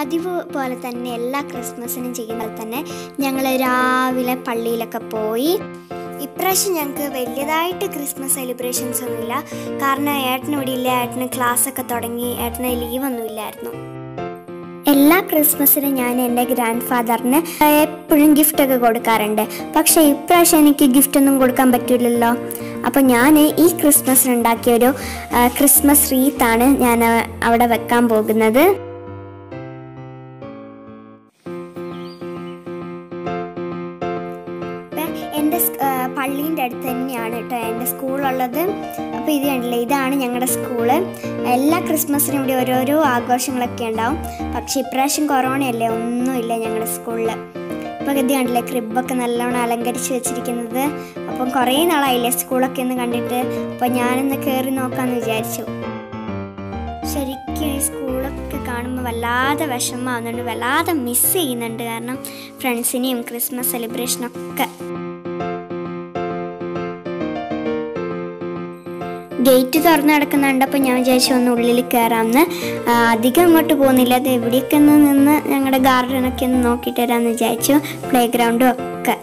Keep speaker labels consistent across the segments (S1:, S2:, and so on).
S1: പതിവ് പോലെ തന്നെ എല്ലാ ക്രിസ്മസിനും ചെയ്യുന്ന പോലെ തന്നെ ഞങ്ങൾ രാവിലെ പള്ളിയിലൊക്കെ പോയി ഇപ്രാവശ്യം ഞങ്ങൾക്ക് വലിയതായിട്ട് ക്രിസ്മസ് സെലിബ്രേഷൻസ് ഒന്നുമില്ല കാരണം ഏട്ടന് ഇവിടെ ഇല്ല ഏട്ടന് ക്ലാസ് ഒക്കെ തുടങ്ങി ഏട്ടന് ലീവൊന്നും ഇല്ലായിരുന്നു എല്ലാ ക്രിസ്മസിനും ഞാൻ എൻ്റെ ഗ്രാൻഡ് ഫാദറിന് എപ്പോഴും ഗിഫ്റ്റ് ഒക്കെ കൊടുക്കാറുണ്ട് പക്ഷേ ഇപ്രാവശ്യം എനിക്ക് ഗിഫ്റ്റ് ഒന്നും കൊടുക്കാൻ പറ്റില്ലല്ലോ അപ്പോൾ ഞാൻ ഈ ക്രിസ്മസിന് ഉണ്ടാക്കിയ ഒരു ആ, ക്രിസ്മസ് റീത്താണ് ഞാൻ ആ, അവിടെ വെക്കാൻ പോകുന്നത് ഇപ്പം എൻ്റെ പള്ളീൻ്റെ അടുത്ത് തന്നെയാണ് കേട്ടോ എൻ്റെ സ്കൂളുള്ളത് അപ്പോൾ ഇത് കണ്ടില്ലേ ഇതാണ് ഞങ്ങളുടെ സ്കൂള് എല്ലാ ക്രിസ്മസിനും ഇവിടെ ഓരോരോ ആഘോഷങ്ങളൊക്കെ ഉണ്ടാവും പക്ഷെ ഇപ്രാവശ്യം കൊറോണയല്ലേ ഒന്നുമില്ല ഞങ്ങളുടെ സ്കൂളിൽ ഇപ്പോൾ ഇത് കണ്ടില്ലേ ക്രിബൊക്കെ നല്ലോണം അലങ്കരിച്ച് വെച്ചിരിക്കുന്നത് അപ്പം കുറേ നാളായില്ലേ സ്കൂളൊക്കെ ഒന്ന് കണ്ടിട്ട് അപ്പോൾ ഞാനൊന്ന് കയറി നോക്കാമെന്ന് വിചാരിച്ചു ശരിക്കും ഈ സ്കൂളൊക്കെ കാണുമ്പോൾ വല്ലാതെ വിഷമമാവുന്നുണ്ട് വല്ലാതെ മിസ് ചെയ്യുന്നുണ്ട് കാരണം ഫ്രണ്ട്സിനെയും ക്രിസ്മസ് സെലിബ്രേഷനൊക്കെ ഗേറ്റ് തുറന്നു കിടക്കുന്നുണ്ടപ്പോൾ ഞാൻ വിചാരിച്ചു ഒന്ന് ഉള്ളിൽ കയറാമെന്ന് ആ, അധികം അങ്ങോട്ട് പോകുന്നില്ല അത് എവിടെയൊക്കെ ഒന്ന് നിന്ന് ഞങ്ങളുടെ ഗാർഡനൊക്കെ ഒന്ന് നോക്കിയിട്ട് വരാമെന്ന് വിചാരിച്ചു പ്ലേ ഗ്രൗണ്ടും ഒക്കെ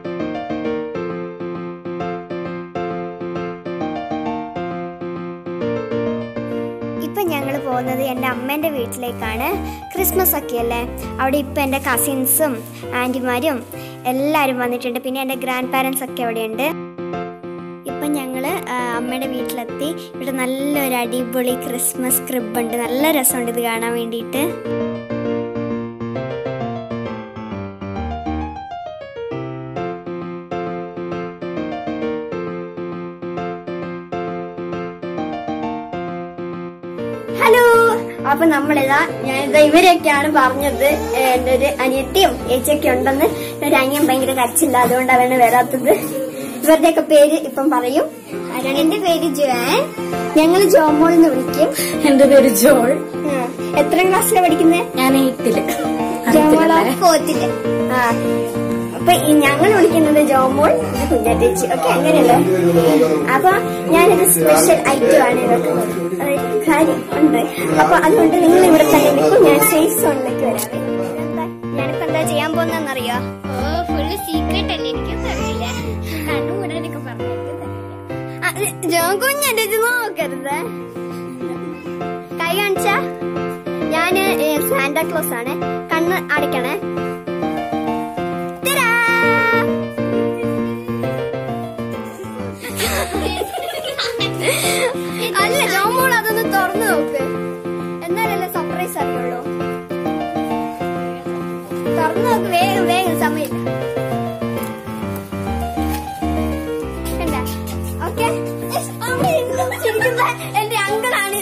S1: ഇപ്പം ഞങ്ങൾ പോകുന്നത് എൻ്റെ അമ്മേൻ്റെ വീട്ടിലേക്കാണ് ക്രിസ്മസ് ഒക്കെ അല്ലേ അവിടെ ഇപ്പം എൻ്റെ കസിൻസും ആൻറ്റിമാരും എല്ലാവരും വന്നിട്ടുണ്ട് പിന്നെ എൻ്റെ ഗ്രാൻഡ് പാരൻസ് ഒക്കെ അവിടെയുണ്ട് ഇപ്പം ഞങ്ങൾ അമ്മയുടെ വീട്ടിലെത്തി ഇവിടെ നല്ലൊരു അടിപൊളി ക്രിസ്മസ് ക്രിബ് ഉണ്ട് നല്ല രസമുണ്ട് ഇത് കാണാൻ വേണ്ടിയിട്ട് ഹലോ അപ്പൊ നമ്മളിതാ ഞാനിതാ ഇവരെയൊക്കെയാണ് പറഞ്ഞത് ഏ, എന്റെ ഒരു അനിയത്തിയും ഏച്ചിയൊക്കെ ഉണ്ടെന്ന് ഒരു അനിയൻ ഭയങ്കര കരച്ചില്ല അതുകൊണ്ട് അവന് വരാത്തത് ഇവരുടെയൊക്കെ പേര് ഇപ്പം പറയും ആരാണ്? എന്റെ പേര് ജോൻ ഞങ്ങൾ ജോമോൾ എന്ന് വിളിക്കും
S2: എന്റെ പേര് ജോൾ
S1: ആ, എത്രാം ക്ലാസ്സിലാണ് പഠിക്കുന്നത്
S2: ഞാൻ എയ്ത്തില്
S1: ജോമോളോ ഫോർത്തില് ആ അപ്പൊ ഈ ഞങ്ങൾ വിളിക്കുന്നത് ജോമോൾ ഇത് കുഞ്ഞാറ്റേച്ചി ഓക്കെ അങ്ങനെയല്ലേ അപ്പൊ ഞാനൊരു സ്പെഷ്യൽ ഐറ്റം ആണ് ഇവർക്ക് അതൊരു കാര്യം ഉണ്ട് അപ്പൊ അതുകൊണ്ട് നിങ്ങൾ ഇവിടെ തന്നെ നിൽക്കും ഞാൻ സേഫ് സോണിലേക്ക് വരാം എന്താ ഞാനിപ്പോ എന്താ ചെയ്യാൻ പോകുന്നറിയോ
S3: ഓ ഫുള്ള് സീക്രട്ട് അല്ലേ എനിക്കൊന്നും അറിയില്ല കണ്ണുകൂടാനൊക്കെ പറഞ്ഞു
S1: ജോൺ കുഞ്ഞന്റെ ഇത് നോക്കരുത് കൈ കാണിച്ച ഞാന് സാന്റാക്ലോസ് ആണ് കണ്ണ് അടയ്ക്കണേ തരാ! അല്ല ജോമോൾ അതൊന്ന് തുറന്നു നോക്ക് എന്നാലല്ലേ സർപ്രൈസ് അറിയുള്ളൂ തുറന്നു നോക്ക് വേഗം വേഗം സമയമില്ല കണ്ടാ? ഓക്കേ? എസ്, അവിടെ ഇരുന്ന് ചിരിക്കുന്ന എന്റെ അങ്കിളാണ്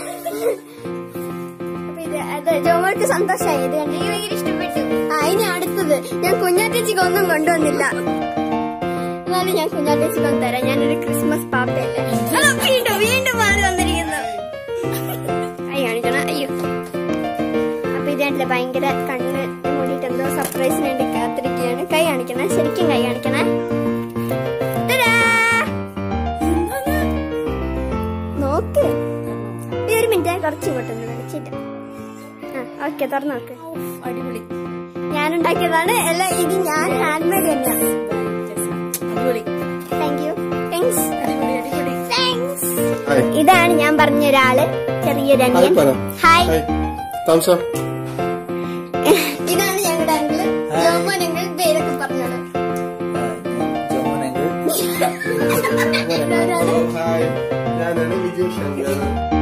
S1: അപ്പൊ ഇത് അത് ജോമോൾക്ക് സന്തോഷമായി ഇത് കണ്ട്
S3: എനിക്ക് ഭയങ്കര ഇഷ്ടപ്പെട്ടു
S1: ആ ഇനി അടുത്തത് ഞാൻ കുഞ്ഞാറ്റേച്ചിക്ക് ഒന്നും കൊണ്ടുവന്നില്ല എന്നാലും ഞാൻ കുഞ്ഞാറ്റേച്ചിക്ക് ഒന്ന് തരാം ഞാനൊരു ക്രിസ്മസ് പാപ്പയല്ലേ അല്ല, വീണ്ടും വീണ്ടും മാറി വന്നിരിക്കുന്നു കൈ കാണിക്കണം അയ്യോ അപ്പൊ ഇത് കണ്ടില്ലേ ഭയങ്കര കണ്ണ് മൂടിയിട്ട് എന്തോ സർപ്രൈസിന് വേണ്ടി കാത്തിരിക്കുകയാണ് കൈ കാണിക്കണേ ശരിക്കും കൈ കാണിക്കണേ തരാ! നോക്ക് ഈ ഒരു മിനിറ്റ് കുറച്ച് ഇങ്ങോട്ടൊന്ന് വിളിച്ചിട്ട് ആ ഓക്കെ തുറന്നു നോക്ക്
S2: അടിപൊളി
S1: ഞാൻ ഉണ്ടാക്കിയതാണ് അല്ല ഇത് ഞാൻ ഹാൻഡ് മെയ്ഡ് തന്നെയാണ്
S2: അടിപൊളി
S1: താങ്ക് യു താങ്ക്സ്
S2: അടിപൊളി അടിപൊളി
S1: താങ്ക്സ്
S4: ഹായ്
S1: ഇതാണ് ഞാൻ പറഞ്ഞ ഒരാള് ചെറിയൊരു
S4: ഹായ്
S1: അനിയൻ
S4: പറ
S1: ഹായ്
S4: ഹായ് താമസ
S1: ഇതാണ് ഞങ്ങളുടെ അങ്കിള് ജോമോൻ അങ്കിൾ പേരൊക്കെ പറഞ്ഞോളൂ ഇതാരാണ്?
S4: ഹായ് ഞാനാണ് വിജയ് ശങ്കർ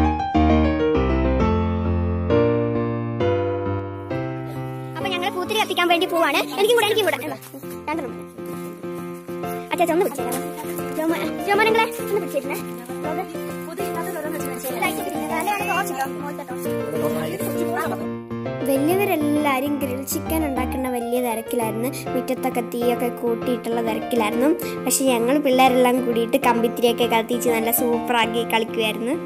S1: അപ്പൊ ഞങ്ങൾ പൂത്തിരി കത്തിക്കാൻ വേണ്ടി പോവാണ് എനിക്കും കൂടെ എനിക്കും കൂടെ എന്നാ, രണ്ടെണ്ണം മതി. അച്ഛാ ഒന്ന് പിടിച്ചേരാ ജോമോൻ ജോമോനങ്ങളെ ഒന്ന് പിടിച്ചിരുന്നേ വലിയവരെല്ലാരും ഗ്രിൽ ചിക്കൻ ഉണ്ടാക്കുന്ന വലിയ തിരക്കിലായിരുന്നു മുറ്റത്തൊക്കെ തീയൊക്കെ കൂട്ടിയിട്ടുള്ള തിരക്കിലായിരുന്നു പക്ഷെ ഞങ്ങൾ പിള്ളേരെല്ലാം കൂടിയിട്ട് കമ്പിത്തിരിയൊക്കെ കത്തിച്ച് നല്ല സൂപ്പറാക്കി കളിക്കുമായിരുന്നു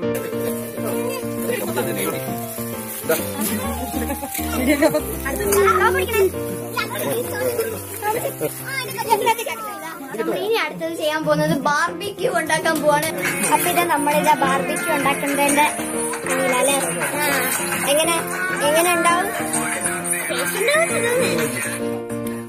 S1: ഇനി അടുത്തത് ചെയ്യാൻ പോകുന്നത് ബാർബിക്യൂ ഉണ്ടാക്കാൻ പോവാണ് അപ്പൊ ഇതാ നമ്മളിതാ ബാർബിക്യൂ ഉണ്ടാക്കുന്നതിന്റെ അല്ലേ ആ, എങ്ങനെ എങ്ങനെ ഉണ്ടാവും ടേസ്റ്റ് ഉണ്ടാവും തോന്നുന്നു.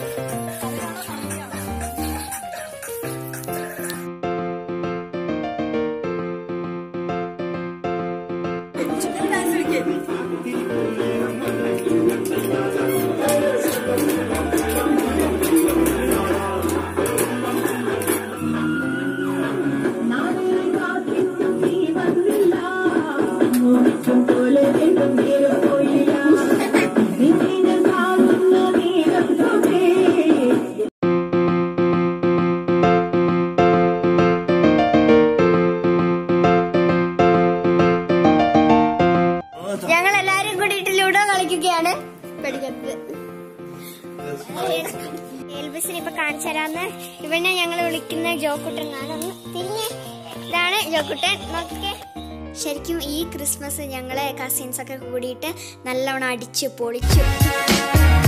S1: ഞങ്ങൾ എല്ലാരും കൂടിയിട്ട് ലൂഡോ കളിക്കുകയാണ് പഠിക്കരുത് എൽബിസിനെ ഇപ്പൊ കാണിച്ചു തരാന്ന് ഇവനെ ഞങ്ങൾ വിളിക്കുന്ന ജോക്കുട്ടൻ എന്നാണ് ഒന്ന് തിരിഞ്ഞ് ഇതാണ് ജോക്കുട്ടൻ നോക്കിക്കേ ശരിക്കും ഈ ക്രിസ്മസ് ഞങ്ങളെ കസിൻസ് ഒക്കെ കൂടിയിട്ട് നല്ലവണ്ണം അടിച്ചു പൊളിച്ചു